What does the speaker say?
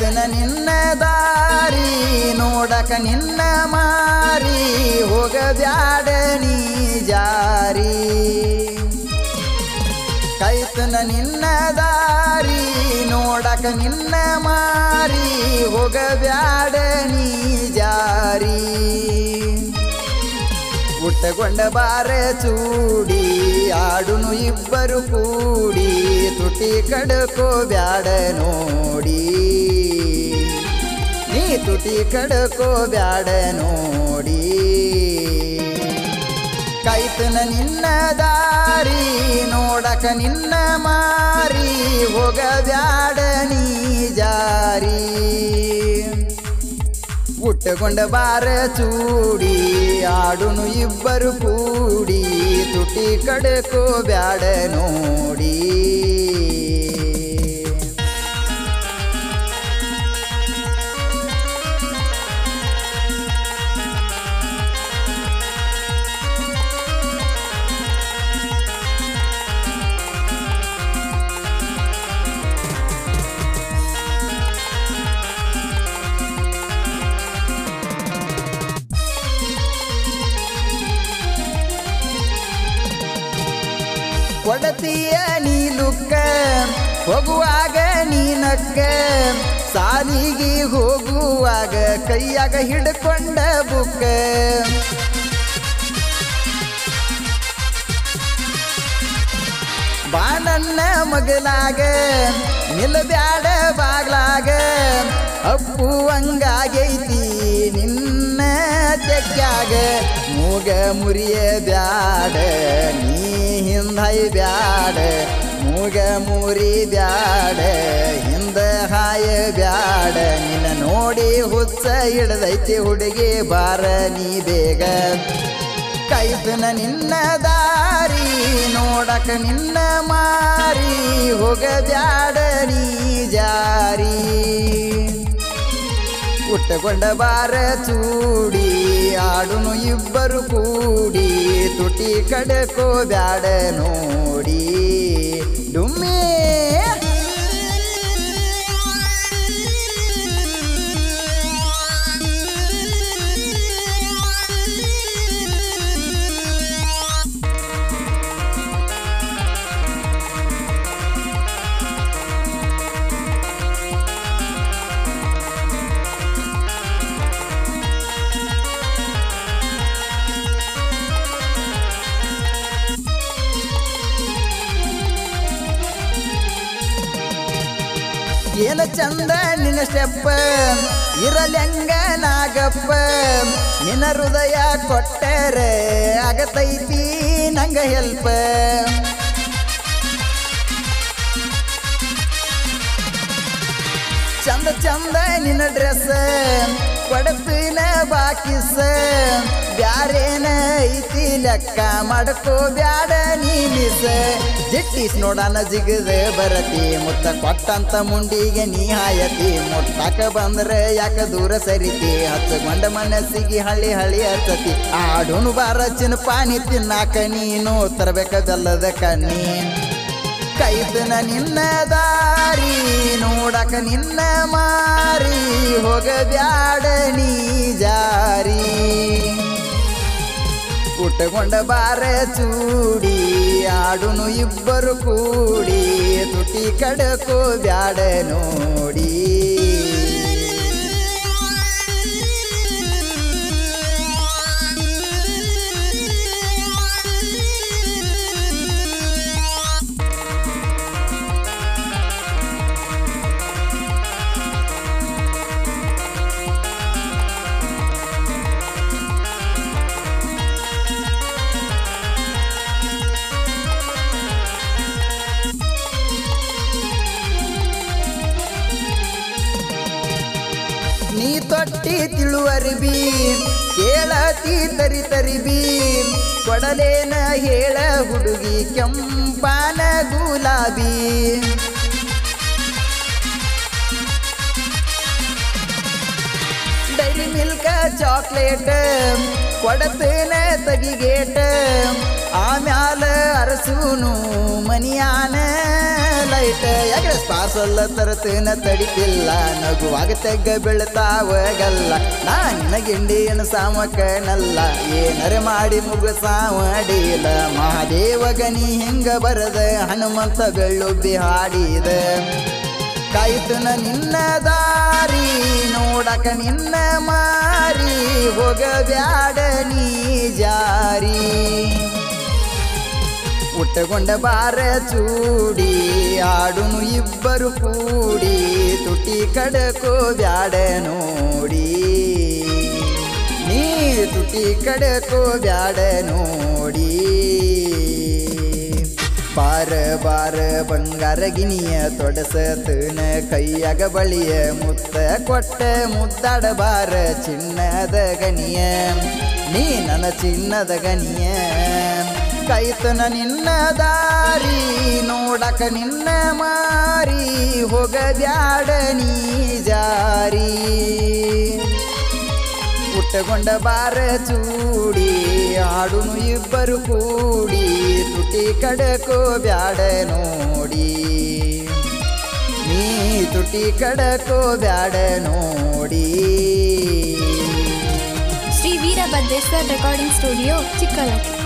ಕೈತನ ನಿನ್ನ ದಾರಿ ನೋಡಕ ನಿನ್ನ ಮಾರಿ ಹೋಗಬ್ಯಾಡ ನೀ ಜಾರಿ ಕೈತನ ನಿನ್ನ ದಾರಿ ನೋಡಕ ನಿನ್ನ ಮಾರಿ ಹೋಗಬ್ಯಾಡ ನೀ ಜಾರಿ ಹುಟ್ಟಗೊಂಡ ಬಾರ ಚೂಡಿ ಆಡುನು ಇಬ್ಬರು ಕೂಡಿ ತುಟಿ ಕಡಕೋ ಬ್ಯಾಡ ನೋಡಿ ನೀ ತುಟಿ ಕಡಕೋ ಬ್ಯಾಡ ನೋಡಿ ಕೈತನ ನಿನ್ನ ದಾರಿ ನೋಡಕ ನಿನ್ನ ಮಾರಿ ಹೋಗಬ್ಯಾಡ ನೀ ಜಾರಿ ಹುಟ್ಟಗೊಂಡ ಬಾರ ಚೂಡಿ ಆಡುನು ಇಬ್ಬರು ಕೂಡಿ ತುಟಿ ಕಡಕೋ ಬ್ಯಾಡ ನೋಡಿ ಕೊಡತಿಯ ನೀಲುಕ್ಕ ಹೋಗುವಾಗ ನೀನಕ್ಕ ಸಾಲಿಗೆ ಹೋಗುವಾಗ ಕೈಯಾಗ ಹಿಡ್ಕೊಂಡ ಬುಕ್ಕ ಬಾಣನ್ನ ಮಗಲಾಗ ನಿಲ್ಲಬ್ಯಾಡ ಬಾಗ್ಲಾಗ ಅಪ್ಪು ಹಂಗಾಗೈತಿ ನಿನ್ನ ತೆಗ್ಯಾಗ ಮೂಗ ಮುರಿಯ ಬ್ಯಾಡ ನೀ ಹಿಂದೈ ಬ್ಯಾಡ ಮೂಗ ಮುರಿ ಬ್ಯಾಡ ಹಿಂದ ಹಾಯ ಬ್ಯಾಡ ನಿನ್ನ ನೋಡಿ ಹುಚ್ಚ ಹಿಡ್ದೈತಿ ಹುಡುಗಿ ಬಾರ ನೀ ಬೇಗ ಕೈತನ ನಿನ್ನ ದಾರಿ ನೋಡಕ ನಿನ್ನ ಮಾರಿ ಹೋಗಬ್ಯಾಡ ನೀ ಜಾರಿ ಹುಟ್ಟಗೊಂಡ ಬಾರ ಚೂಡಿ ಆಡುನು ಇಬ್ಬರು ಕೂಡಿ ತುಟಿ ಕಡಕೋ ಬ್ಯಾಡ ನೋಡಿ ಡುಮ್ಮಿ ಏನ ಚಂದ ನಿನ್ನ ಸ್ಟೆಪ್ಪ ಇರಲೆಂಗ ನಾಗಪ್ಪ ನಿನ್ನ ಹೃದಯ ಕೊಟ್ಟರೆ ಆಗತೈತಿ ನಂಗ ಹೆಲ್ಪ ಚಂದ ಚಂದ ನಿನ್ನ ಡ್ರೆಸ್ ಕೊಡಪಿನ ಬಾಕಿಸ ಬ್ಯಾರೇನ ಐತಿ ಲೆಕ್ಕ ಮಾಡ್ಕೋ ಬ್ಯಾಡ ನೀ ಮಿಸ್ ಜಿಟ್ಟಿಸ್ ನೋಡಣ ಜಿಗದ ಬರತಿ ಮುತ್ತ ಕೊಟ್ಟಂತ ಮುಂಡಿಗೆ ನೀ ಹಾಯತಿ ಮುಟ್ಟಕ ಬಂದ್ರೆ ಯಾಕ ದೂರ ಸರಿತಿ ಹಚ್ಚಗೊಂಡ ಮನಸ್ಸಿಗೆ ಹಳ್ಳಿ ಹಳ್ಳಿ ಹಚ್ಚತಿ ಆಡುನು ಬಾರ ಚಿನ್ನ ಪಾನಿ ತಿನ್ನಾಕ ನೀನು ತರಬೇಕ ಬೆಲ್ಲದ ಕಣ್ಣಿ ಕೈತನ ನಿನ್ನ ದಾರಿ ನೋಡಕ ನಿನ್ನ ಮಾರಿ ಹೋಗಬ್ಯಾಡ ನೀ ಜಾರಿ ಹುಟ್ಟಗೊಂಡ ಬಾರ ಚೂಡಿ ಆಡುನು ಇಬ್ಬರು ಕೂಡಿ ತುಟಿ ಕಡಕೋ ಬ್ಯಾಡ ನೋಡಿ ನೀ ತೊಟ್ಟಿ ತಿಳುವರಿಬಿ ಕೇಳತಿ ತರಿ ತರಿಬಿ ಕೊಡಲೇನ ಹೇಳ ಹುಡುಗಿ ಕೆಂಪಾನ ಗುಲಾಬಿ ಡೈರಿ ಮಿಲ್ಕ ಚಾಕ್ಲೇಟ್ ಕೊಡತೇನ ತಗಿಗೇಟ ಆಮ್ಯಾಲ ಅರಸೂನು ಮನಿಯಾನ ಲೈಟ್ ಯಾಕೆ ಪಾಸಲ್ಲ ತರತೇನ ತಡಿತಿಲ್ಲ ನಗುವಾಗ ತೆಗ್ಗ ಬೀಳ್ತಾವಗಲ್ಲ ನಾ ನಿನಗಿಂಡಿಯನ ಸಾಮಕನಲ್ಲ ಏನರೆ ಮಾಡಿ ಮುಗಸಾವಡಿಲ್ಲ ಮಹಾದೇವಗ ನೀ ಹಿಂಗ ಬರದ ಹನುಮಂತ ಬೆಳ್ಳುಬ್ಬಿ ಹಾಡಿದ ಕಾಯ್ತನ ನಿನ್ನ ದಾರಿ ನೋಡಕ ನಿನ್ನ ಮಾರಿ ಹೋಗಬ್ಯಾಡ ನೀ ಜಾರಿ ಉಟ್ಟಗೊಂಡ ಬಾರ ಚೂಡಿ ಆಡುನು ಇಬ್ಬರು ಕೂಡಿ ತುಟಿ ಕಡಕೋ ಬ್ಯಾಡ ನೋಡಿ ನೀ ತುಟಿ ಕಡಕೋ ಬ್ಯಾಡ ನೋಡಿ ಬಾರ ಬಾರ ಬಂಗಾರ ಗಿನಿಯ ತೊಡಸತನ ಕೈಯಾಗ ಬಳಿಯ ಮುತ್ತ ಕೊಟ್ಟ ಮುದ್ದಾಡ ಬಾರ ಚಿನ್ನದ ಗನಿಯ ನೀ ನನ್ನ ಚಿನ್ನದ ಗನಿಯ ಕೈತನ ನಿನ್ನ ದಾರಿ ನೋಡಕ ನಿನ್ನ ಮಾರಿ ಹೋಗಬ್ಯಾಡ ನೀ ಜಾರಿ ಹುಟ್ಟಗೊಂಡ ಬಾರ ಚೂಡಿ ಆಡುನು ಇಬ್ಬರು ಕೂಡಿ ತುಟಿ ಕಡಕೋ ಬ್ಯಾಡ ನೋಡಿ ನೀ ತುಟಿ ಕಡಕೋ ಬ್ಯಾಡ ನೋಡಿ ಶ್ರೀ ವೀರಭದ್ರೇಶ್ವರ್ ರೆಕಾರ್ಡಿಂಗ್ ಸ್ಟುಡಿಯೋ ಚಿಕ್ಕಲಕ್ಕಿ